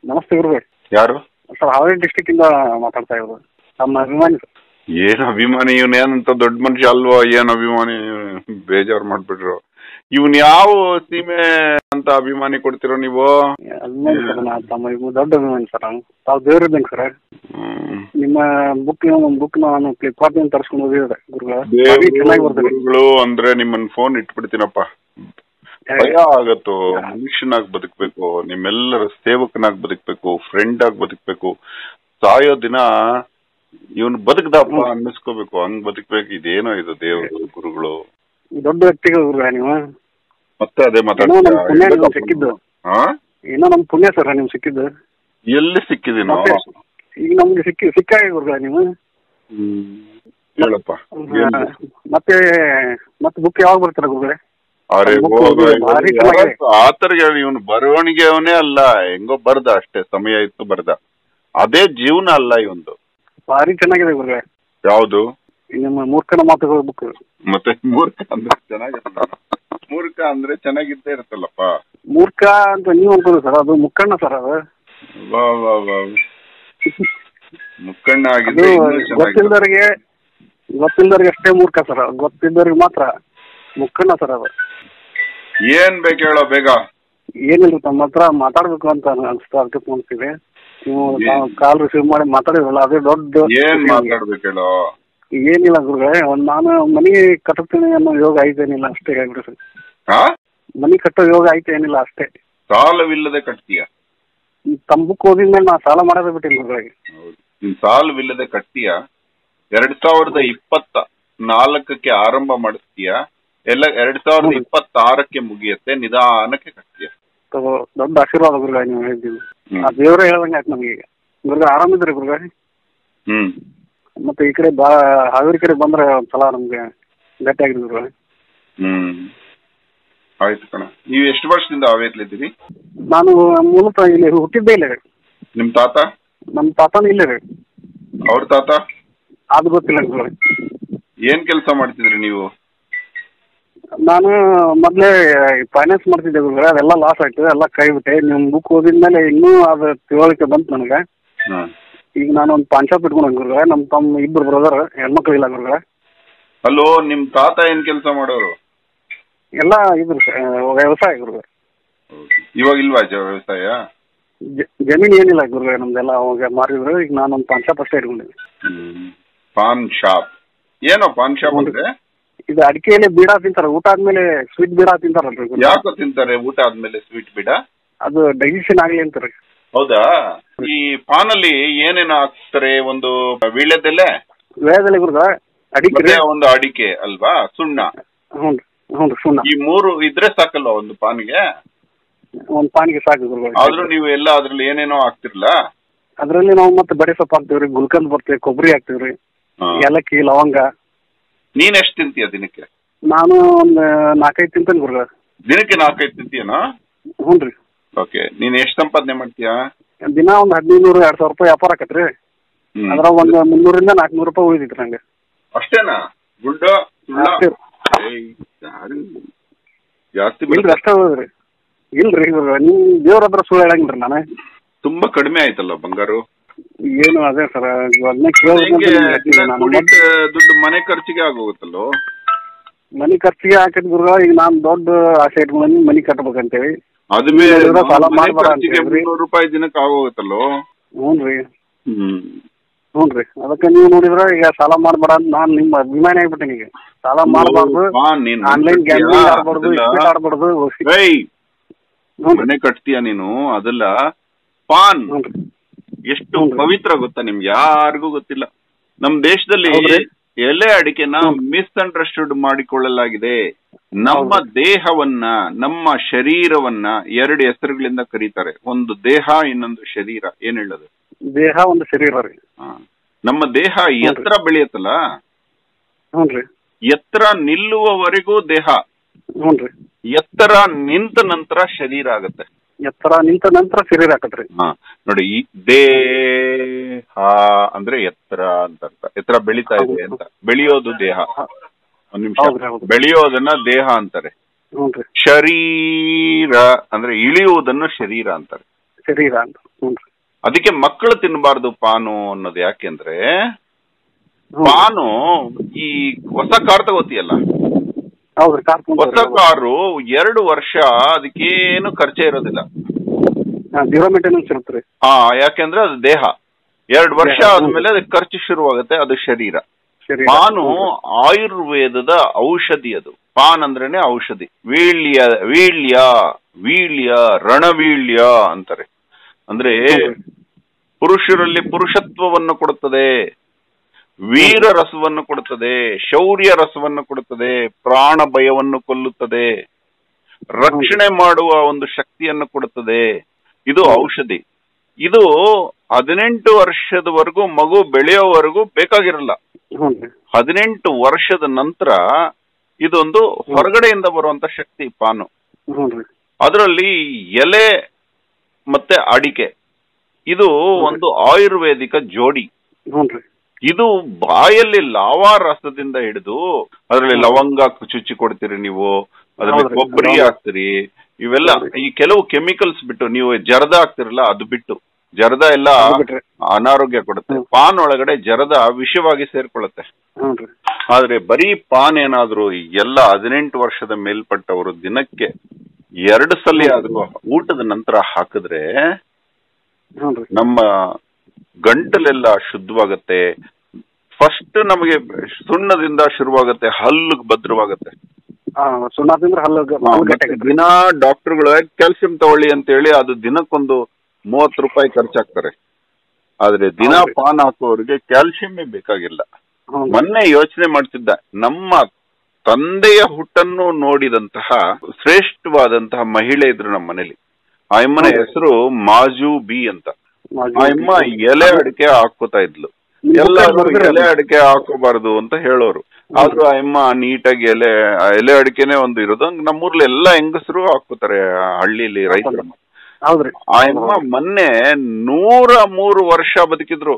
ನಮಸ್ತೆ ಗುರುಗಳೇ ಯಾರು ಸರ್ ಹಾವೇರಿ ಡಿಸ್ಟಿಕ್ ಇಂದ ಮಾತಾಡ್ತಾ ಇರೋದು ನಮ್ಮ ಅಭಿಮಾನಿ ಸರ್ ಏನ್ ಅಭಿಮಾನಿ ಇವನ್ ಏನಂತ ದೊಡ್ಡ ಮನುಷ್ಯ ಅಲ್ವಾ ಏನ್ ಅಭಿಮಾನಿ ಬೇಜಾರ್ ಮಾಡ್ಬಿಟ್ರು ಇವನ್ ಯಾವ ಸೀಮೆ ಅಂತ ಅಭಿಮಾನಿ ಕೊಡ್ತಿರೋ ನೀವು ಅಭಿಮಾನಿ ಸರ್ ನಾ ತಮ್ಮ ಇವ್ರು ದೊಡ್ಡ ಅಭಿಮಾನಿ ಸರ್ ನಾನು ತಾವು ದೇವ್ರಿದ್ದಂಗೆ ಸರ್ ಹ್ಮ್. ನಿಮ್ಮ ಬುಕ್ ಬುಕ್ ನಾನು ಫ್ಲಿಪ್ಕಾರ್ಟ್ ನಿಂದ ತರಿಸ್ಕೊಂಡು ಹೋಗಿದ್ದೆ ಗುರುಗಳ ಭಾರಿ ಚೆನ್ನಾಗಿ ದೇವ್ರು, ಬರ್ತದೆ ಗುರುಗಳು ಅಂದ್ರೆ ನಿಮ್ಮನ್ ಫೋನ್ ಇಟ್ಬಿಡ್ತೀನಪ್ಪ ಭಯ ಆಗತ್ತು ಮನುಷ್ಯನಾಗ್ ಬದುಕ್ಬೇಕು ನಿಮ್ಮೆಲ್ಲರ ಸೇವಕನಾಗ್ ಬದುಕ್ಬೇಕು ಫ್ರೆಂಡ್ ಆಗಿ ಬದುಕ್ಬೇಕು ಸಾಯೋ ದಿನ ಇವನ್ ಬದುಕ್ದಪ್ಪ ಅನ್ನಿಸ್ಕೋಬೇಕು ಹಂಗ್ ಬದುಕ್ಬೇಕು ಇದೇನೋ ಇದು ದೇವರು ಗುರುಗಳು ದೊಡ್ಡ ವ್ಯಕ್ತಿಗಳು ಗುರುಗಳ ನೀವು ಮತ್ತೆ ಅದೇ ಏನೋ ನಮ್ ಪುಣ್ಯ ನಿಮ್ಗೆ ಮಾತಾಡ್ತೀರಾ ಸಿಕ್ಕಿದ್ದು ಹಾ ಏನೋ ನಮ್ ಪುಣ್ಯ ಸರ್ ನಿಮ್ಗೆ ಸಿಕ್ಕಿದ್ದು ಎಲ್ಲಿ ಸಿಕ್ಕಿದೀನೋ ಮತ್ತೆ ಈಗ ನಮ್ಗೆ ಸಿಕ್ಕಿ ಸಿಕ್ಕಾಗಿ ಗುರುಗಳ ನೀವು ಹ್ಮ್ ಹೇಳಪ್ಪ ಏನ್ ಹಾ, ಬೇಕು? ಮತ್ತೆ ಮತ್ತೆ ಬುಕ್ ಯಾವಾಗ ಬರ್ತಾರೆ ಗುರುಗಳೇ ಅರೆ book ಹೋಗ ಓದಿದ್ರೆ ಭಾರಿ ಚೆನ್ನಾಗಿದೆ. ಆತರ್ಗೆ ಇವನು ಬರವಣಿಗೆ ಅವನೇ ಅಲ್ಲ ಹೆಂಗೋ ಬರ್ದ ಅಷ್ಟೇ ಸಮಯ ಇತ್ತು ಬರ್ದ ಅದೇ ಜೀವನ ಅಲ್ಲ ಇವಂದು ಭಾರಿ ಚೆನ್ನಾಗಿದೆ ಗುರುಗಳೇ ಯಾವ್ದು ನಿಮ್ಮ ಮೂರ್ಖನ ಮಾತುಗಳು ಬುಕ್ ಮತ್ತೆ ಮೂರ್ಖ ಅಂದ್ರೆ ಚೆನ್ನಾಗಿರಲ್ಲ ಮೂರ್ಖ ಅಂದ್ರೆ ಚೆನ್ನಾಗಿದ್ದೇ ಇರುತ್ತಲ್ಲಪ್ಪ ಮೂರ್ಖ ಅಂತ ನೀವು ಅನ್ಕೋದು ಸರ್ ಅದು ಮುಕ್ಕಣ್ಣ ಸರ್ ಅದು ವಾ ವಾ ವಾ ಮುಕ್ಕಣ್ಣ ಅದು ಆಗಿದ್ರೆ ಇನ್ನೂ ಚೆನ್ನಾಗಿರುತ್ತೆ ಗೊತ್ತಿಲ್ದವ್ರಿಗೆ ಗೊತ್ತಿಲ್ದವ್ರಿಗೆ ಅಷ್ಟೇ ಮೂರ್ಖ ಸರ್ ಗೊತ್ತಿದ್ದವ್ರಿಗೆ ಮಾತ್ರ ಮುಕ್ಕಣ್ಣ ಸರ್ ಅದು ಏನ್ ಬೇಕು ಹೇಳೋ ಬೇಗ ಏನಿಲ್ಲ ತಮ್ಮ ಹತ್ರ ಮಾತಾಡ್ಬೇಕು ಅಂತ ಅನ್ಸ್ತಾ ಅದಕ್ಕೆ ಫೋನ್ಸಿದೆ ನೀವು ಕಾಲ್ ರಿಸೀವ್ ಮಾಡಿ ಮಾತಾಡಿದ್ರಲ್ಲ ಅದೇ ದೊಡ್ಡ ಏನ್ ಖುಷಿ ನಮ್ಗೆ. ಮಾತಾಡ್ಬೇಕು ಹೇಳೋ ಏನಿಲ್ಲ ಗುರುಗಳೇ ಒಂದ್ ನಾನು ಮನಿ ಕಟ್ಟುತ್ತೀನಿ ಅನ್ನೋ ಯೋಗ ಐತೇನಿಲ್ಲ ಅಷ್ಟೇ ಹೇಳ್ಬಿಡಿ ಸರ್ ಹಾ ಮನಿ ಕಟ್ಟೋ ಯೋಗ ಐತೇನಿಲ್ಲ ಅಷ್ಟೇ ಸಾಲವಿಲ್ಲದೆ ಕಟ್ತೀಯ ಈ ತಮ್ಮ ಬುಕ್ ಓದಿದ್ಮೇಲೆ ನಾ ಸಾಲ ಮಾಡೋದೇ ಬಿಟ್ಟಿಲ್ಲ ಗುರುಗಳಿಗೆ ನೀನ್ ಸಾಲವಿಲ್ಲದೆ ಕಟ್ತೀಯ ಎರಡ್ ಸಾವಿರದ ಇಪ್ಪತ್ತ ನಾಲ್ಕಕ್ಕೆ ಆರಂಭ ಮಾಡಿಸ್ತೀಯ ಎಲ್ಲ ಎರಡ್ ಸಾವಿರದ ಹೌದು. ಇಪ್ಪತ್ತಾರಕ್ಕೆ ಮುಗಿಯುತ್ತೆ ನಿಧಾನಕ್ಕೆ ಕಟ್ತೀಯ ಅದು ದೊಡ್ಡ ಆಶೀರ್ವಾದ ಗುರುಗಳೇ ನೀವು ಹೇಳಿದ್ದೀವಿ ಹ್ಮ್. ಆ ದೇವರೇ ಹೇಳ್ದಂಗೆ ಆಯ್ತು ನಮಗೆ ಈಗ ಗುರುಗ ಆರಾಮಿದ್ರಿ ಗುರುಗಳೇ ಹ್ಮ್ ಮತ್ತೆ ಈ ಕಡೆ ಬಾ ಹಾವೇರಿ ಕಡೆ ಬಂದ್ರೆ ಒಂದ್ಸಲ ನಮ್ಗೆ ಭೇಟಿ ಆಗಿದ್ರು ಗುರುಗಳೇ ಹ್ಮ್ ಆಯ್ತು ಕಣ ನೀವು ಎಷ್ಟು ವರ್ಷದಿಂದ ಹಾವೇರ್ಲಿದ್ದೀರಿ ನಾನು ಮೂಲತಃ ಇಲ್ಲಿ ಹುಟ್ಟಿದ್ದೇ ಇಲ್ಲೇ ರೀ ನಿಮ್ ತಾತ ನಮ್ಮ ತಾತನೂ ಇಲ್ಲೇ ರೀ ಅವ್ರ ತಾತ ಅದು ಗೊತ್ತಿಲ್ಲ ಗುರುಗಳೇ ಏನ್ ಕೆಲಸ ಮಾಡ್ತಿದ್ರಿ ನೀವು ನಾನು ಮೊದಲೇ ಫೈನಾನ್ಸ್ ಮಾಡ್ತಿದ್ದೆ ಗುರುಗಳೇ ಅದೆಲ್ಲ ಲಾಸ್ ಆಯ್ತು ಎಲ್ಲ ಕೈ ಬಿಟ್ಟೆ ನಿಮ್ಮ ಬುಕ್ ಓದಿದ್ಮೇಲೆ ಇನ್ನೂ ಅದು ತಿಳುವಳಿಕೆ ಬಂತು ನನಗೆ ಹ್ಮ್ ಈಗ ನಾನು ಒಂದು ಪಾನ್ ಶಾಪ್ ಇಟ್ಕೊಂಡೆ ಗುರುಗಳೇ ನಮ್ಮ ತಮ್ಮ ಇಬ್ಬರು ಬ್ರದರ್ ಹೆಣ್ಮಕ್ಳು ಇಲ್ಲ ಗುರುಗಳೇ ಅಲ್ಲೋ ನಿಮ್ ತಾತ ಏನ್ ಕೆಲಸ ಮಾಡೋರು ಎಲ್ಲ ಇದ್ರು ಸ- ವ್ಯವಸಾಯ ಗುರುಗಳೇ ಇವಾಗ ಇಲ್ವಾ ಜ- ವ್ಯವಸಾಯ ಜ- ಜಮೀನ್ ಏನಿಲ್ಲ ಗುರುಗಳೇ ನಮ್ದೆಲ್ಲ ಅವಾಗ ಮಾರಿದ್ರು ಈಗ ನಾನು ಒಂದು ಪಾನ್ ಶಾಪ್ ಅಷ್ಟೇ ಇಟ್ಕೊಂಡಿದ್ದೆ ಹ್ಮ್ ಪಾನ್ ಶಾಪ್ ಏನೋ ಪಾನ್ ಶಾಪ್ ಅಂದ್ರೆ ಇದು ಅಡಿಕೆಯಲ್ಲಿ ಬೀಡ ತಿಂತಾರೆ ಊಟ ಆದ್ಮೇಲೆ ಸ್ವೀಟ್ ಬೀಡ ತಿಂತಾರಲ್ರಿ ಗುರುಗಳೇ? ಯಾಕೋ ತಿಂತಾರೆ ಊಟ ಆದ್ಮೇಲೆ ಸ್ವೀಟ್ ಬಿಡ ಅದು ಡೈಜೆಷನ್ ಆಗ್ಲಿ ಅಂತಾರೆ ಹೌದಾ ಈ ಪಾನಲ್ಲಿ ಏನೇನು ಹಾಕ್ತಾರೆ ಒಂದು ವೀಳ್ಯದೆಲೆ ವೇದದಲ್ಲಿ ಗುರುಗಳೇ ಅಡಿಕೆ ಮತ್ತೆ ಒಂದು ಅಡಿಕೆ ಅಲ್ವಾ ಸುಣ್ಣ ಹ್ಞೂ ಹ್ಞೂ ಸುಣ್ಣ ಈ ಮೂರು ಇದ್ರೆ ಸಾಕಲ್ವಾ ಒಂದು ಪಾನ್ಗೆ ಒಂದು ಪಾನಿಗೆ ಸಾಕು ಗುರುಗಳೇ ಆದ್ರೂ ನೀವು ಎಲ್ಲ ಅದ್ರಲ್ಲಿ ಏನೇನೋ ಹಾಕ್ತಿರ್ಲ ಅದರಲ್ಲಿ ನಾವು ಮತ್ತೆ ಬಡೆ ಸೊಪ್ಪು ಹಾಕ್ತೀವ್ರಿ ಗುಲ್ಕಂದ್ ಬರ್ತೇವೆ ಕೊಬ್ಬರಿ ಹಾಕ್ತೀವ್ರಿ ಏಲಕ್ಕಿ ಲವಂಗ ನೀನ್ ಎಷ್ಟು ತಿಂತೀಯ ದಿನಕ್ಕೆ ನಾನು ಒಂದು ನಾಲ್ಕೈದು ತಿಂತೇನೆ ಗುರುಗಳ ದಿನಕ್ಕೆ ನಾಲ್ಕೈದು ತಿಂತೀಯನಾ ಹ್ಞೂ ರೀ ಓಕೆ ನೀನ್ ಎಷ್ಟು ಸಂಪಾದನೆ ಮಾಡ್ತೀಯಾ ದಿನ ಒಂದು ಹದಿನೈದು ನೂರು ಎರಡು ಸಾವಿರ ರೂಪಾಯಿ ವ್ಯಾಪಾರ ಆಕತ್ರಿ ಹ್ಮ್. ಅದ್ರ ಒಂದು ಮುನ್ನೂರಿಂದ ನಾಲ್ಕುನೂರು ರೂಪಾಯಿ ಉಳಿದಿತ್ತು ನಂಗೆ ಅಷ್ಟೇನಾ ಗುಡ್ಡು ಸುಳ್ಳ? ಅಷ್ಟೇ. ಏಯ್, ಯಾರು- ಜಾಸ್ತಿ ಇಲ್ರಿ ಬಿಡ್ತಾರೆ. ಅಷ್ಟೇ ಹೋದ್ರಿ ಇಲ್ರಿ ಗುರುಗಳ ನೀವು ದೇವ್ರ ಹತ್ರ ಸುಳ್ಳು ಹೇಳಂಗಿಲ್ರಿ ನಾನು ತುಂಬಾ ಕಡಿಮೆ ಆಯ್ತಲ್ಲ ಬಂಗಾರು ಏನು ಅದೇ ಸರ್ ಅದನ್ನೇ ಹೆಂಗೆ ಕೇಳೋದು ನಾನು ಕೂಡಿಟ್ಟ ದುಡ್ಡು ಮನೆ ಖರ್ಚಿಗೆ ಆಗೋಗುತ್ತಲ್ಲೋ ಮನಿ ಖರ್ಚಿಗೆ ಹಾಕಿದ್ ಗುರುಗಳ ಈಗ ನಾನು ದೊಡ್ಡ ಆಸೆ ಇಟ್ಕೊಂಡು ಮನಿ ಕಟ್ಬೇಕಂತೇಳಿ ಅದ್ಮೇಲೆ ಹೇಳಿದ್ರೆ ಸಾಲ ಮನೆ ಮಾಡ್ಬೇಡ ಅಂತ ಖರ್ಚಿಗೆ ಹೇಳಿದ್ರಿ. ಮುನ್ನೂರು ರೂಪಾಯಿ ದಿನಕ್ಕೆ ಆಗೋಗುತ್ತಲ್ಲೋ ಹ್ಞೂ ರೀ ಹ್ಮ್ ಹ್ಞೂ ರೀ ಅದಕ್ಕೆ ನೀವು ನೋಡಿದ್ರೆ ಈಗ ಸಾಲ ಮಾಡಬೇಡ ಅಂತ ನಾನು ನಿಮ್ಮ ಅಭಿಮಾನಿ ಆಗ್ಬಿಟ್ಟೇನೆ ಈಗ ಸಾಲ ಮಾಡಬಾರ್ದು ಹಾ, ನೀನ್ ಆನ್ಲೈನ್ ಕಟ್ತೀಯಾ? ಗ್ಯಾಮ್ಲಿಂಗ್ ಆಡ್ಬಾರ್ದು ಅದೆಲ್ಲ- ಇಸ್ಪೀಟ್ ಆಡ್ಬಾರ್ದು ಏಯ್, ಹ್ಞೂ ರೀ ಮನೆ ಕಟ್ತೀಯ ನೀನು ಅದೆಲ್ಲ ಪಾನ್ ಹ್ಞೂ ರೀ ಎಷ್ಟು ಹ್ಞೂ ರೀ. ಪವಿತ್ರ ಗೊತ್ತಾ ನಿಮ್ಗೆ ಯಾರಿಗೂ ಗೊತ್ತಿಲ್ಲ ನಮ್ ದೇಶದಲ್ಲಿ ಹೌದ್ರಿ? ಎಲೆ ಅಡಿಕೆನ ಹ್ಞೂ. ಮಿಸ್ಅಂಡರ್ಸ್ಟುಡ್ ಮಾಡಿಕೊಳ್ಳಲಾಗಿದೆ ನಮ್ಮ ಹೌದ್ರಿ? ದೇಹವನ್ನ ನಮ್ಮ ಶರೀರವನ್ನ ಎರಡು ಹೆಸರುಗಳಿಂದ ಕರೀತಾರೆ ಒಂದು ದೇಹ ಇನ್ನೊಂದು ಶರೀರ ಏನ್ ಹೇಳೋದು ದೇಹ ಒಂದು ಶರೀರ ರೀ ಹಾ. ನಮ್ಮ ದೇಹ ಹ್ಞೂ ರೀ. ಎತ್ತರ ಬೆಳೆಯುತ್ತಲ್ಲ ಹ್ಞೂ ರೀ ಎತ್ತರ ನಿಲ್ಲುವವರೆಗೂ ದೇಹ ಹ್ಞೂ ರೀ ಎತ್ತರ ನಿಂತ ನಂತರ ಶರೀರ ಆಗತ್ತೆ ಎತ್ತರ ನಿಂತ ನಂತರ ಶರೀರ ಹಾಕತ್ರಿ ಹಾ ನೋಡಿ ಈ ದೇಹ ಅಂದ್ರೆ ಎತ್ತರ ಅಂತ ಅರ್ಥ ಎತ್ತರ ಬೆಳಿತಾ ಇದೆ ಅಂತ ಬೆಳೆಯೋದು ದೇಹ ಒಂದ್ ನಿಮಿಷ ಹೌದ್ರಿ, ಹೌದು. ಬೆಳೆಯೋದನ್ನ ದೇಹ ಅಂತಾರೆ ಹ್ಞೂ ರೀ ಶರೀರ ಅಂದ್ರೆ ಇಳಿಯುವುದನ್ನು ಶರೀರ ಅಂತಾರೆ ಶರೀರ ಅಂತ ಹ್ಞೂ ರೀ ಅದಕ್ಕೆ ಮಕ್ಕಳು ತಿನ್ನಬಾರ್ದು ಪಾನು ಅನ್ನೋದು ಯಾಕೆಂದ್ರೆ ಹ್ಞೂ ಪಾನು ಈ ಹೊಸ ಕಾರ್ ತಗೋತಿಯಲ್ಲ ಹೌದ್ರಿ ಕಾರ್ಕೊಂಡ್ ಹೊಸ ಕಾರು ಎರಡು ವರ್ಷ ಅದಕ್ಕೇನು ಖರ್ಚೆ ಇರೋದಿಲ್ಲ ಜೀರೋ ಮೇಂಟೆನೆನ್ಸ್ ಇರುತ್ತೆ ರೀ ಹಾ ಯಾಕೆಂದ್ರೆ ಅದು ದೇಹ ಎರಡು ವರ್ಷ ದೇಹ, ಹ್ಮ್. ಆದ್ಮೇಲೆ ಅದಕ್ಕೆ ಖರ್ಚು ಶುರುವಾಗುತ್ತೆ ಅದು ಶರೀರ ಶರೀರ ಪಾನು ಆಯುರ್ವೇದದ ಔಷಧಿ ಅದು ಪಾನ್ ಅಂದ್ರೇನೆ ಔಷಧಿ ವೀಳ್ಯ ವೀಳ್ಯ ವೀಳ್ಯ ರಣವೀಳ್ಯ ಅಂತಾರೆ ಅಂದ್ರೆ ಹ್ಮ್. ಪುರುಷರಲ್ಲಿ ಪುರುಷತ್ವವನ್ನು ಕೊಡುತ್ತದೆ ವೀರ ರಸವನ್ನು ಕೊಡುತ್ತದೆ ಶೌರ್ಯ ರಸವನ್ನು ಕೊಡುತ್ತದೆ ಪ್ರಾಣ ಭಯವನ್ನು ಕೊಲ್ಲುತ್ತದೆ ರಕ್ಷಣೆ ಮಾಡುವ ಒಂದು ಶಕ್ತಿಯನ್ನು ಕೊಡುತ್ತದೆ ಇದು ಔಷಧಿ ಇದು ಹದಿನೆಂಟು ವರ್ಷದವರೆಗೂ ಮಗು ಬೆಳೆಯೋವರೆಗೂ ಬೇಕಾಗಿರಲ್ಲ ಹ್ಞೂ ರೀ ಹದಿನೆಂಟು ವರ್ಷದ ನಂತರ ಇದೊಂದು ಹೊರಗಡೆಯಿಂದ ಬರುವಂತ ಶಕ್ತಿ ಪಾನು ಹ್ಞೂ ರೀ ಅದರಲ್ಲಿ ಎಲೆ ಮತ್ತೆ ಅಡಿಕೆ ಇದು ಒಂದು ಆಯುರ್ವೇದಿಕ ಜೋಡಿ ಹ್ಞೂ ರೀ ಇದು ಬಾಯಲ್ಲಿ ಲಾವಾ ರಸದಿಂದ ಹಿಡಿದು ಅದರಲ್ಲಿ ಲವಂಗ ಚುಚ್ಚಿ ಕೊಡ್ತೀರಿ ನೀವು ಅದರಲ್ಲಿ ಹೌದ್ರಿ. ಕೊಬ್ಬರಿ ಲವಂಗ. ಹಾಕ್ತೀರಿ ಇವೆಲ್ಲ ಹೌದ್ರಿ. ಈ ಕೆಲವು ಕೆಮಿಕಲ್ಸ್ ಬಿಟ್ಟು ನೀವು ಜರ್ದ ಹಾಕ್ತಿರಲ್ಲ ಅದು ಬಿಟ್ಟು ಜರ್ದ ಎಲ್ಲ ಅದು ಬಿಟ್ರೆ ಅನಾರೋಗ್ಯ ಕೊಡುತ್ತೆ ಹ್ಮ್. ಪಾನ್ ಒಳಗಡೆ ಜರದ ವಿಷವಾಗಿ ಸೇರ್ಕೊಳ್ಳುತ್ತೆ ಹ್ಞೂ ರೀ ಆದ್ರೆ ಬರೀ ಪಾನ್ ಏನಾದ್ರು ಈ ಎಲ್ಲ ಹದಿನೆಂಟು ವರ್ಷದ ಮೇಲ್ಪಟ್ಟವರು ದಿನಕ್ಕೆ ಎರಡು ಸಲ ಆದ್ರೂ ಊಟದ ನಂತರ ಹಾಕಿದ್ರೆ ಹ್ಞೂ ರೀ ನಮ್ಮ ಗಂಟಲೆಲ್ಲ ಶುದ್ಧವಾಗತ್ತೆ ಫಸ್ಟ್ ನಮಗೆ ಸುಣ್ಣದಿಂದ ಶುರುವಾಗತ್ತೆ ಹಲ್ಲು ಭದ್ರವಾಗತ್ತೆ ಹಾಂ ಸುಣ್ಣ ತಿಂದ್ರೆ ಹಲ್ಲು ಗ- ಹಾ, ಹಲ್ಲು ಮತ್ತೆ ಗಟ್ಟಿ ದಿನ ಡಾಕ್ಟರ್ಗಳು ಕ್ಯಾಲ್ಸಿಯಂ ತಗೊಳ್ಳಿ ಅಂತ ಹೇಳಿ ಅದು ದಿನಕ್ಕೊಂದು ಮೂವತ್ತು ರೂಪಾಯಿ ಖರ್ಚಾಗ್ತಾರೆ ಆದ್ರೆ ದಿನ ಹೌದ್ರಿ. ಪಾನ್ ಹಾಕುವವರಿಗೆ ಕ್ಯಾಲ್ಸಿಯಮ್ಮೇ ಬೇಕಾಗಿಲ್ಲ ಹ್ಞೂ ರೀ. ಮೊನ್ನೆ ಯೋಚನೆ ಮಾಡ್ತಿದ್ದ ನಮ್ಮ ತಂದೆಯ ಹುಟ್ಟನ್ನು ನೋಡಿದಂತಹ ಶ್ರೇಷ್ಠವಾದಂತಹ ಮಹಿಳೆ ಇದ್ರು ನಮ್ಮ ಮನೇಲಿ ಆ ಅಮ್ಮನ ಹೌದು. ಹೆಸರು ಮಾಜು ಬಿ ಅಂತ ಮಾಜಿ ಆ ಅಮ್ಮ ಎಲೆ ಅಡಿಕೆ ಹಾಕೋತಾ ಇದ್ಲು ನೀವು ಎಲ್ಲರೂ ಬರ್ದಿರ ಎಲೆ ಅಡಿಕೆ ಹಾಕೋಬಾರ್ದು ಅಂತ ಹೇಳೋರು ಆದ್ರೂ ಆ ಅಮ್ಮ ನೀಟಾಗಿ ಎಲೆ ಆ ಎಲೆ ಅಡಿಕೆನೆ ಒಂದು ಇರೋದು ಹಂಗ್ ನಮ್ಮೂರ್ಲಿ ಎಲ್ಲಾ ಹೆಂಗಸರು ಹಾಕೋತಾರೆ ಆ ಹಳ್ಳಿಲಿ ರೈತರು ಹೌದ್ರಿ ಆ ಅಮ್ಮ ಮೊನ್ನೆ ನೂರ ಮೂರು ವರ್ಷ ಬದುಕಿದ್ರು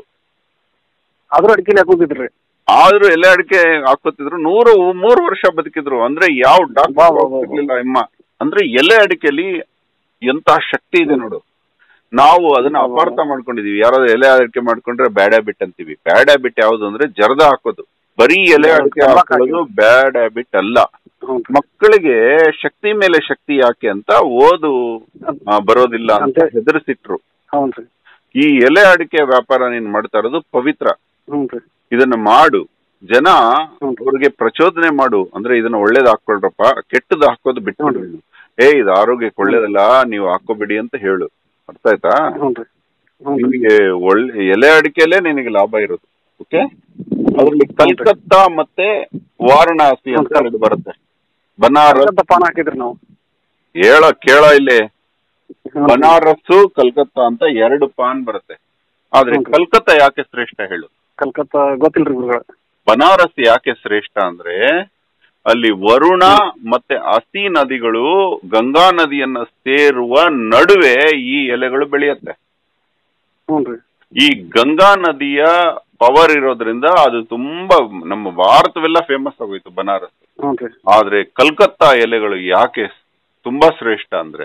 ಆದ್ರೂ ಅಡಿಕೆಲಿ ಹಾಕೋದಿದ್ರಿ ಆದ್ರೂ ಎಲೆ ಅಡಿಕೆ ಹಾಕೋತಿದ್ರು ನೂರು ಮೂರು ವರ್ಷ ಬದುಕಿದ್ರು ಅಂದ್ರೆ ಯಾವ ವಾ, ವಾ, ಡಾಕ್ಟರ್ ವಾ, ವಾ. ಇರ್ಲಿಲ್ಲ ಅಮ್ಮ ಅಂದ್ರೆ ಎಲೆ ಅಡಿಕೆಲಿ ಎಂತ ಶಕ್ತಿ ಇದೆ ನೋಡು ನಾವು ಅದನ್ನ ವಾ, ವಾ, ವಾ. ಅಪಾರ್ಥ ಮಾಡ್ಕೊಂಡಿದೀವಿ ಯಾರಾದ್ರೂ ಎಲೆ ಅಡಿಕೆ ಮಾಡ್ಕೊಂಡ್ರೆ ಬ್ಯಾಡ್ ಹ್ಯಾಬಿಟ್ ಅಂತೀವಿ ಬ್ಯಾಡ್ ಹ್ಯಾಬಿಟ್ ಯಾವ್ದು ಅಂದ್ರೆ ಜರ್ದ ಹಾಕೋದು ಬರೀ ಎಲೆ ಹೌದು, ಅಡಿಕೆ ತಂಬಾಕು ಹಾಕೋದು ಬ್ಯಾಡ್ ಹ್ಯಾಬಿಟ್ ಅಲ್ಲ ಹ್ಞೂ ರೀ ಮಕ್ಕಳಿಗೆ ಶಕ್ತಿ ಮೇಲೆ ಶಕ್ತಿ ಯಾಕೆ ಅಂತ ಓದು ಆ, ಬರೋದಿಲ್ಲ ಅಂತ ಅಂತೆ. ಹೆದರ್ಸಿಟ್ರು ಹ್ಞೂ ರೀ ಈ ಎಲೆ ಅಡಿಕೆ ವ್ಯಾಪಾರ ನೀನ್ ಮಾಡ್ತಾ ಇರೋದು ಪವಿತ್ರ ಹ್ಞೂ ರೀ ಇದನ್ನ ಮಾಡು ಜನ ಹ್ಮ್. ಅವ್ರಿಗೆ ಪ್ರಚೋದನೆ ಮಾಡು ಅಂದ್ರೆ ಇದನ್ನ ಒಳ್ಳೇದ್ ಹಾಕೊಳ್ರಪ್ಪ ಕೆಟ್ಟದ್ ಹಾಕೋದು ಬಿಟ್ಬಿಡ್ರಿ ನೀವು. ಏ ಇದು ಆರೋಗ್ಯಕ್ಕೆ ಒಳ್ಳೇದಲ್ಲ ನೀವು ಹಾಕೋಬಿಡಿ ಅಂತ ಹೇಳು ಅರ್ಥ ಆಯ್ತಾ ಹ್ಞೂ ರೀ ಹ್ಞೂ ರೀ ನಿನಗೆ ಒಳ್ಳೆ ಎಲೆ ಅಡಿಕೆಲೆ ನಿನಗೆ ಲಾಭ ಇರೋದು ಓಕೆ ಅದ್ರಲ್ಲಿ ಕಲ್ಕತ್ತಾ ಮತ್ತೆ ವಾರಣಾಸಿ ಅಂತ ಹ್ಮ್. ಎರಡು ಬರುತ್ತೆ ಬನಾರಸ್ ಕಲ್ಕತ್ತಾ ಪಾನ್ ಹಾಕಿದ್ರಿ ನಾವು ಹೇಳ ಕೇಳ ಇಲ್ಲಿ ಹ್ಞೂ ರೀ. ಬನಾರಸ್ಸು ಕಲ್ಕತ್ತಾ ಅಂತ ಎರಡು ಪಾನ್ ಬರುತ್ತೆ ಆದ್ರೆ ಹ್ಮ್. ಕಲ್ಕತ್ತಾ ಯಾಕೆ ಶ್ರೇಷ್ಠ ಹೇಳು ಕಲ್ಕತ್ತಾ ಗೊತ್ತಿಲ್ರಿ ಗುರುಗಳ ಬನಾರಸ್ ಯಾಕೆ ಶ್ರೇಷ್ಠ ಅಂದ್ರೆ ಅಲ್ಲಿ ವರುಣ ಮತ್ತೆ ಅಸಿ ನದಿಗಳು ಗಂಗಾ ನದಿಯನ್ನ ಸೇರುವ ನಡುವೆ ಈ ಎಲೆಗಳು ಬೆಳೆಯುತ್ತೆ ಹ್ಞೂ ರೀ ಈ ಗಂಗಾ ನದಿಯ ಪವರ್ ಇರೋದ್ರಿಂದ ಅದು ತುಂಬಾ ನಮ್ಮ ಭಾರತವೆಲ್ಲ ಫೇಮಸ್ ಆಗೋಯ್ತು ಬನಾರಸ್ ಹ್ಞೂ ರೀ ಆದ್ರೆ ಕಲ್ಕತ್ತಾ ಎಲೆಗಳು ಯಾಕೆ ತುಂಬಾ ಶ್ರೇಷ್ಠ ಅಂದ್ರೆ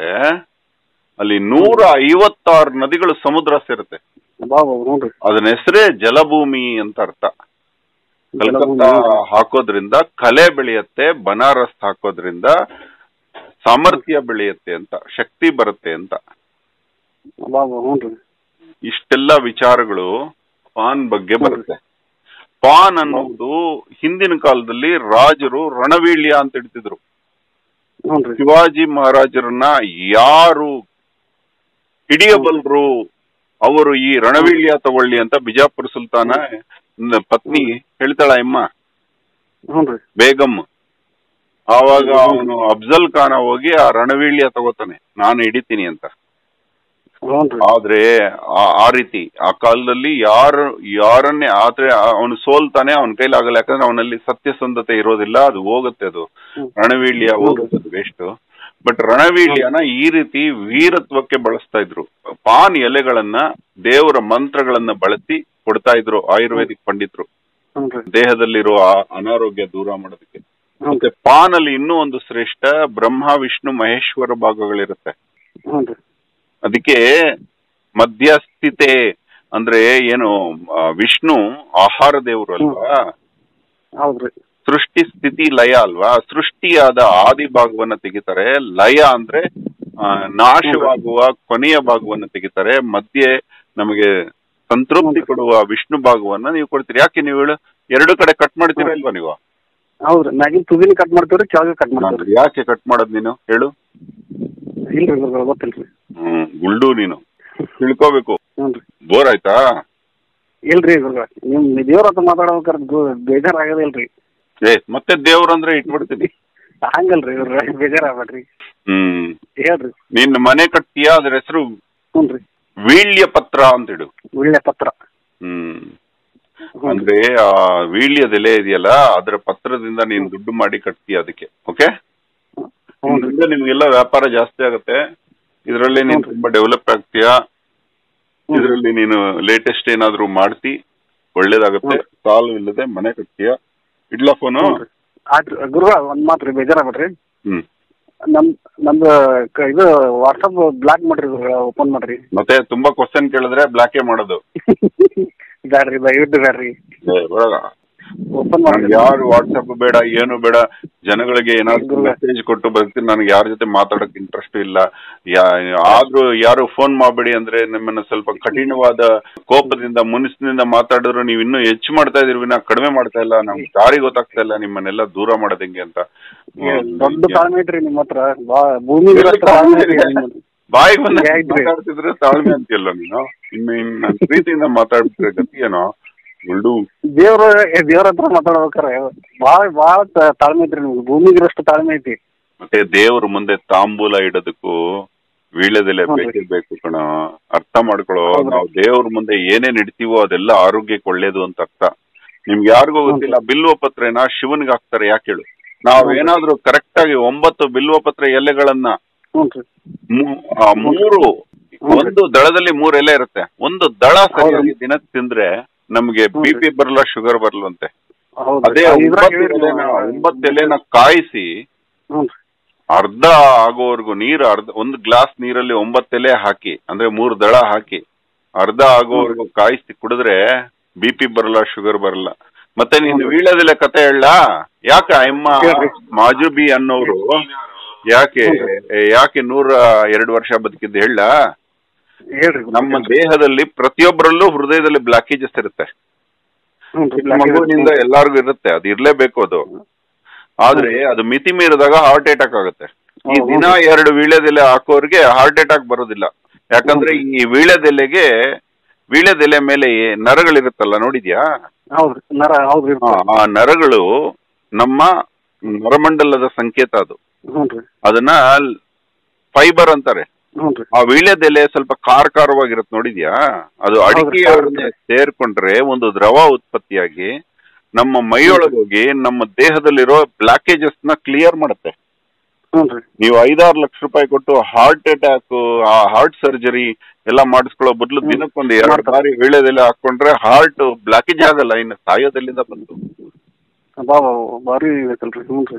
ಅಲ್ಲಿ ನೂರ ಐವತ್ತಾರು ನದಿಗಳು ಸಮುದ್ರ ಸೇರುತ್ತೆ ಬಾ ಬಾ ಹ್ಞೂ ರೀ ಅದನ್ನ ಹೆಸರೇ ಜಲಭೂಮಿ ಅಂತ ಅರ್ಥ ಕಲ್ಕತ್ತಾ ಹಾಕೋದ್ರಿಂದ ಕಲೆ ಬೆಳೆಯತ್ತೆ ಬನಾರಸ್ ಹಾಕೋದ್ರಿಂದ ಸಾಮರ್ಥ್ಯ ಬೆಳೆಯತ್ತೆ ಅಂತ ಶಕ್ತಿ ಬರುತ್ತೆ ಅಂತ ಬಾ ಬಾ ಹ್ಞೂ ರೀ ಇಷ್ಟೆಲ್ಲ ವಿಚಾರಗಳು ಪಾನ್ ಬಗ್ಗೆ ಬರುತ್ತೆ ಪಾನ್ ಅನ್ನೋದು ಹಿಂದಿನ ಕಾಲದಲ್ಲಿ ರಾಜರು ರಣವೀಳ್ಯ ಅಂತ ಇಡ್ತಿದ್ರು ಹ್ಞೂ ರೀ ಶಿವಾಜಿ ಮಹಾರಾಜರನ್ನ ಯಾರು ಹಿಡಿಯಬಲ್ರು ಅವರು ಈ ರಣವೀಳ್ಯ ತಗೊಳ್ಳಿ ಅಂತ ಬಿಜಾಪುರ ಸುಲ್ತಾನ ನ ಪತ್ನಿ ಹೇಳ್ತಾಳ ಅಮ್ಮ ಹ್ಞೂ ರೀ ಬೇಗಂ ಆವಾಗ ಅವನು ಅಫ್ಜಲ್ ಖಾನ ಹೋಗಿ ಆ ರಣವೀಳ್ಯ ತಗೋತಾನೆ ನಾನು ಹಿಡಿತೀನಿ ಅಂತ ಹ್ಞೂ ರೀ ಆದ್ರೆ ಆ- ಆ ರೀತಿ ಆ ಕಾಲದಲ್ಲಿ ಯಾರು ಯಾರನ್ನೇ ಆದ್ರೆ ಅವನು ಸೋಲ್ತಾನೆ ಅವನ ಕೈಲಿ ಆಗಲ್ಲ ಯಾಕಂದ್ರೆ ಅವನಲ್ಲಿ ಸತ್ಯಸಂಧತೆ ಇರೋದಿಲ್ಲ ಅದು ಹೋಗುತ್ತೆ ಅದು ಹ್ಮ್. ರಣವೀಳ್ಯ ಹ್ಮ್. ಹೋಗುತ್ತೆ ಅದು ವೇಸ್ಟ್ ಬಟ್ ರಣವೀಳ್ಯನ ಈ ರೀತಿ ವೀರತ್ವಕ್ಕೆ ಬಳಸ್ತಾ ಇದ್ರು ಪಾನ್ ಎಲೆಗಳನ್ನ ದೇವರ ಮಂತ್ರಗಳನ್ನ ಬಳಸಿ ಕೊಡ್ತಾ ಇದ್ರು ಆಯುರ್ವೇದಿಕ್ ಪಂಡಿತರು ಹ್ಞೂ ರೀ ದೇಹದಲ್ಲಿರೋ ಆ- ಅನಾರೋಗ್ಯ ದೂರ ಮಾಡೋದಕ್ಕೆ ಹ್ಞೂ ಮತ್ತೆ ಪಾನ್ ಅಲ್ಲಿ ಇನ್ನೂ ಒಂದು ಶ್ರೇಷ್ಠ ಬ್ರಹ್ಮ ವಿಷ್ಣು ಮಹೇಶ್ವರ ಭಾಗಗಳಿರುತ್ತೆ ಹ್ಞೂ ರೀ ಅದಕ್ಕೆ ಮಧ್ಯಸ್ಥಿತೆ ಅಂದ್ರೆ ಏನು ಆ, ವಿಷ್ಣು ಆಹಾರ ದೇವರು ಅಲ್ವಾ ಹೌದ್ರಿ ಸೃಷ್ಟಿ ಸ್ಥಿತಿ ಲಯ ಅಲ್ವಾ ಸೃಷ್ಟಿಯಾದ ಆದಿ ಭಾಗವನ್ನ ತೆಗಿತಾರೆ ಲಯ ಅಂದ್ರೆ ಆ, ನಾಶವಾಗುವ ಕೊನೆಯ ಭಾಗವನ್ನ ತೆಗಿತಾರೆ ಮಧ್ಯೆ ನಮಗೆ ಸಂತೃಪ್ತಿ ಕೊಡುವ ವಿಷ್ಣು ಭಾಗವನ್ನ ನೀವು ಕೊಡ್ತೀರಿ ಯಾಕೆ ನೀವು ಹೇಳು ಎರಡು ಕಡೆ ಕಟ್ ಮಾಡ್ತೀರಾ ಇಲ್ವಾ ನೀವು ಹೌದ್ರಿ ಮ್ಯಾಗಿನ ತುದಿನ ಕಟ್ ಮಾಡ್ತೀವ್ರಿ ಕೆಳಗೆ ಕಟ್ ಮಾಡ್ತೀವ್ರಿ ಯಾಕೆ ಕಟ್ ಮಾಡೋದ್ ನೀನು ಹೇಳು ಇಲ್ರಿ ಗುರುಗಳ ಗೊತ್ತಿಲ್ರಿ ಹ್ಮ್ ಗುಲ್ಡು ನೀನು ತಿಳ್ಕೋಬೇಕು ಹ್ಞೂ ರೀ ಬೋರ್ ಆಯ್ತಾ ಇಲ್ರಿ ಗುರುಗಳ ನಿಮ್ ದೇವ್ರ ಹತ್ರ ಮಾತಾಡ್ಬೇಕಾರೆ ಬೇಜಾರಾಗದಿಲ್ರಿ ಏ ಮತ್ತೆ ದೇವ್ರಂದ್ರೆ ಇಟ್ಬಿಡ್ತೀನಿ ಹಂಗಲ್ರಿ ಇವ್ರ ಬೇಜಾರಾಗ್ಬೇಡ್ರಿ ಹ್ಮ್ ಹೇಳ್ರಿ ನಿನ್ನ ಮನೆ ಕಟ್ತೀಯಾ ಅದ್ರ ಹೆಸರು ಹ್ಞೂ ರೀ ವೀಳ್ಯ ಪತ್ರ ಅಂತ ಇಡು ಒಳ್ಳೆ ಪತ್ರ ಹ್ಮ್ ಹ್ಞೂ ಅಂದ್ರೆ ಆ ವೀಳ್ಯದೆಲೆ ಇದೆಯಲ್ಲ ಅದರ ಪತ್ರದಿಂದ ನೀನ್ ದುಡ್ಡು ಮಾಡಿ ಕಟ್ತೀಯ ಅದಕ್ಕೆ ಓಕೆ ಹ್ಞೂ ರೀ ಇದರಿಂದ ನಿಮ್ಗೆಲ್ಲ ವ್ಯಾಪಾರ ಜಾಸ್ತಿ ಆಗುತ್ತೆ ಇದರಲ್ಲಿ ನೀನ್ ಹ್ಞೂ. ತುಂಬಾ ಡೆವಲಪ್ ಆಗ್ತೀಯಾ ಇದರಲ್ಲಿ ನೀನು ಲೇಟೆಸ್ಟ್ ಏನಾದ್ರೂ ಮಾಡ್ತಿ ಒಳ್ಳೇದಾಗುತ್ತೆ ಹ್ಞೂ. ಸಾಲು ಇಲ್ಲದೆ ಮನೆ ಕಟ್ತೀಯ ಇಡ್ಲಾ ಫೋನು ಹ್ಞೂ ರೀ ಆಯ್ತು ಗುರುಗಳ ಒಂದ್ ಮಾತು ರೀ ಬೇಜಾರಾಗ್ಬೇಡ್ರಿ ಹ್ಮ್ ನಮ್ ನಮ್ದು ಕ- ಇದು ವಾಟ್ಸಪ್ ಬ್ಲಾಕ್ ಮಾಡ್ರಿ ಗುರುಗಳ ಓಪನ್ ಮಾಡ್ರಿ ಮತ್ತೆ ತುಂಬಾ ಕ್ವಶನ್ ಕೇಳಿದ್ರೆ ಬ್ಲಾಕೇ ಮಾಡೋದು ಬ್ಯಾಡ್ರಿ ದಯವಿಟ್ಟು ಬ್ಯಾಡ್ರಿ ಏ, ಬೇಡ. ಓಪನ್ ನನ್ಗೆ ಮಾಡ್ರಿ ಯಾರು ವಾಟ್ಸಪ್ ಬೇಡ ಏನು ಬೇಡ ಜನಗಳಿಗೆ ಏನಾದ್ರು ಗುರುವೆ. ಮೆಸೇಜ್ ಕೊಟ್ಟು ಬರ್ತೀನಿ ನನಗೆ ಯಾರ ಜೊತೆ ಮಾತಾಡಕ್ ಇಂಟ್ರೆಸ್ಟ್ ಇಲ್ಲ ಯಾ- ಆದ್ರೂ ಯಾರು ಫೋನ್ ಮಾಡಬೇಡಿ ಅಂದ್ರೆ ನಿಮ್ಮನ್ನ ಸ್ವಲ್ಪ ಕಠಿಣವಾದ ಕೋಪದಿಂದ ಮುನಿಸಿನಿಂದ ಮಾತಾಡಿದ್ರು ನೀವು ಇನ್ನೂ ಹೆಚ್ಚು ಮಾಡ್ತಾ ಇದೀರಿ ವಿನ ಕಡಿಮೆ ಮಾಡ್ತಾ ಇಲ್ಲ ನಮ್ಗೆ ದಾರಿ ಗೊತ್ತಾಗ್ತಾ ಇಲ್ಲ ನಿಮ್ಮನ್ನೆಲ್ಲ ದೂರ ಮಾಡೋದ್ ಹೆಂಗೆ ಅಂತ ಏ, ದೊಡ್ಡ ತಾಳ್ಮೆ ಐತ್ರಿ ನಿಮ್ಮ ಹತ್ರ ಬಾ ಭೂಮಿ ತಾಳ್ಮೆ ಐತ್ರಿ ನಿಮ್ಮದು. ಬಾಯಿಗೆ ಬಂದ ಆಯ್ತ್ರಿ. ಮಾತಾಡ್ತಿದ್ರೆ ತಾಳ್ಮೆ ಅಂತೀಯಲ್ಲ ನೀನು ಇನ್ನು ಇನ್ನು ಪ್ರೀತಿಯಿಂದ ಮಾತಾಡ್ತಿದ್ರೆ ಗತಿ ಏನೋ ಗುಲ್ಡು ದೇವ್ರ ಏ, ದೇವ್ರ ಹತ್ರ ಮಾತಾಡ್ಬೇಕಾರೆ ಬಾಳ ಬಾಳ ತ- ತಾಳ್ಮೆ ಐತ್ರಿ ನಿಮ್ಗೆ ಭೂಮಿಗಿರಷ್ಟು ತಾಳ್ಮೆ ಐತಿ ಮತ್ತೆ ದೇವ್ರ ಮುಂದೆ ತಾಂಬೂಲ ಇಡೋದಕ್ಕೂ ವೀಳ್ಯದೆಲೆ ಹೌದ್ರಿ. ಬೇಕೇ ಬೇಕು ಕಣ ಅರ್ಥ ಮಾಡ್ಕೊಳ್ಳೋ ಹೌದ್ರಿ. ನಾವು ದೇವ್ರ ಮುಂದೆ ಏನೇನ್ ಇಡ್ತೀವೋ ಅದೆಲ್ಲ ಆರೋಗ್ಯಕ್ಕೆ ಒಳ್ಳೇದು ಅಂತ ಅರ್ಥ ನಿಮ್ಗೆ ಯಾರಿಗೂ ಗೊತ್ತಿಲ್ಲ ಬಿಲ್ವ ಪತ್ರೆನ ಶಿವನ್ಗೆ ಹಾಕ್ತಾರೆ ಯಾಕೆ ಹೇಳು ನಾವ್ ಏನಾದ್ರೂ ಕರೆಕ್ಟ್ ಆಗಿ ಒಂಬತ್ತು ಬಿಲ್ವ ಪತ್ರೆ ಎಲೆಗಳನ್ನ ಹ್ಞೂ ರೀ ಮೂ- ಆ ಮೂರು ಒಂದು ದಳದಲ್ಲಿ ಮೂರ್ ಎಲೆ ಇರುತ್ತೆ ಒಂದು ದಳ ಸರಿಯಾಗಿ ದಿನಕ್ಕೆ ತಿಂದ್ರೆ ನಮ್ಗೆ ಬಿ ಪಿ ಬರಲ್ಲ ಶುಗರ್ ಬರಲ್ವಂತೆ ಹೌದು ಅದೇ ಒಂಬತ್ತು ಎಲೆನ ಒಂಬತ್ತು ಎಲೆನ ಕಾಯಿಸಿ ಹ್ಞೂ ರೀ ಅರ್ಧ ಆಗೋವರೆಗೂ ನೀರು ಅರ್ಧ ಒಂದು ಗ್ಲಾಸ್ ನೀರಲ್ಲಿ ಒಂಬತ್ತು ಎಲೆ ಹಾಕಿ ಅಂದ್ರೆ ಮೂರು ದಳ ಹಾಕಿ ಅರ್ಧ ಆಗೋವರೆಗೂ ಕಾಯಿಸಿ ಕುಡಿದ್ರೆ ಬಿ ಪಿ ಬರಲ್ಲ ಶುಗರ್ ಬರಲ್ಲ ಮತ್ತೆ ನೀನು ವೀಳ್ಯದೆಲೆ ಕತೆ ಹೇಳ ಯಾಕೆ ಅಮ್ಮ ಹೇಳ್ರಿ. ಮಾಜುಬಿ ಅನ್ನೋರು ಯಾಕೆ ಯಾಕೆ ನೂರ ಎರಡು ವರ್ಷ ಬದುಕಿದ್ದು ಹೇಳ ಹೇಳ್ರಿ ನಮ್ಮ ದೇಹದಲ್ಲಿ ಪ್ರತಿಯೊಬ್ಬರಲ್ಲೂ ಹೃದಯದಲ್ಲಿ ಬ್ಲಾಕೇಜಸ್ ಇರುತ್ತೆ ಹ್ಞೂ ರೀ ಚಿಕ್ಕ ಮಗುವಿನಿಂದ ಎಲ್ಲಾರ್ಗು ಇರುತ್ತೆ ಅದು ಇರ್ಲೇಬೇಕು ಅದು ಆದ್ರೆ ಅದು ಮಿತಿ ಮೀರಿದಾಗ ಹಾರ್ಟ್ ಅಟ್ಯಾಕ್ ಆಗುತ್ತೆ ಈ ಹೌದು. ದಿನ ಎರಡು ವೀಳ್ಯದೆಲೆ ಹಾಕೋರ್ಗೆ ಹಾರ್ಟ್ ಅಟ್ಯಾಕ್ ಬರೋದಿಲ್ಲ ಯಾಕಂದ್ರೆ ಈ ವೀಳ್ಯದೆಲೆಗೆ ವೀಳ್ಯದೆಲೆ ಮೇಲೆ ನರಗಳಿರುತ್ತಲ್ಲ ನೋಡಿದ್ಯಾ ಹೌದ್ರಿ ನರ ಹೌದ್ರಿ ಆ, ಆ ನರಗಳು ನಮ್ಮ ನರಮಂಡಲದ ಸಂಕೇತ ಅದು ಹ್ಞೂ ರೀ ಅದನ್ನ ಫೈಬರ್ ಅಂತಾರೆ ಹ್ಞೂ ರೀ ಆ ವೀಳ್ಯದೆಲೆ ಸ್ವಲ್ಪ ಖಾರ ಖಾರವಾಗಿರುತ್ತೆ ನೋಡಿದ್ಯಾ ಅದು ಹೌದು, ಅಡಿಕೆಯೊಡನೆ ಸೇರ್ಕೊಂಡ್ರೆ ಒಂದು ದ್ರವ ಉತ್ಪತ್ತಿಯಾಗಿ ನಮ್ಮ ಮೈಯೊಳಗೆ ಹೋಗಿ ನಮ್ಮ ದೇಹದಲ್ಲಿರೋ ಬ್ಲಾಕೇಜಸ್ ನ ಕ್ಲಿಯರ್ ಮಾಡುತ್ತೆ ಹ್ಞೂ ರೀ ನೀವು ಐದಾರು ಲಕ್ಷ ರೂಪಾಯಿ ಕೊಟ್ಟು ಹಾರ್ಟ್ ಅಟ್ಯಾಕ್ ಆ ಹಾರ್ಟ್ ಸರ್ಜರಿ ಎಲ್ಲ ಮಾಡಿಸ್ಕೊಳ್ಳೋ ಬದಲು ಹ್ಮ್. ದಿನಕ್ಕೊಂದು ಎರಡು ಮಾಡ್ತಾರೆ. ಬಾರಿ ವೀಳ್ಯದೆಲೆ ಹಾಕೊಂಡ್ರೆ ಹಾರ್ಟ್ ಬ್ಲಾಕೇಜ್ ಆಗಲ್ಲ ಇನ್ನು ಸಾಯೋದೆಲ್ಲಿಂದ ಬಂತು ಬಾ ಬಾ ಬಾ, ಭಾರಿ ಐತಲ್ರಿ ಹ್ಞೂ ರೀ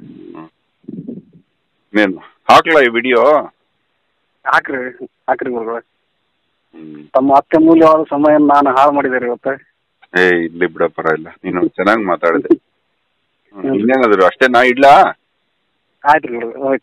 ನೀನು ಹಾಕ್ಲಾ ಈ ವಿಡಿಯೋ ಹಾಕ್ರಿ ಹಾಕ್ರಿ ಗುರುಗಳೇ ತಮ್ಮ ಅತ್ಯಮೂಲ್ಯವಾದ ಸಮಯ ನಾನು ಹಾಳು ಮಾಡಿದೆ ರೀ ಇವತ್ತು ಏ ಇಲ್ಲಿ ಬಿಡ ಪರವಾಗಿಲ್ಲ ನೀನು ಚೆನ್ನಾಗಿ ಮಾತಾಡಿದೆ ಇನ್ನೇನಾದ್ರು ಅಷ್ಟೇ ನಾ ಇಡ್ಲಾ ಆಯ್ತು ರೀ ಗುರುಗಳೇ ಓಕೆ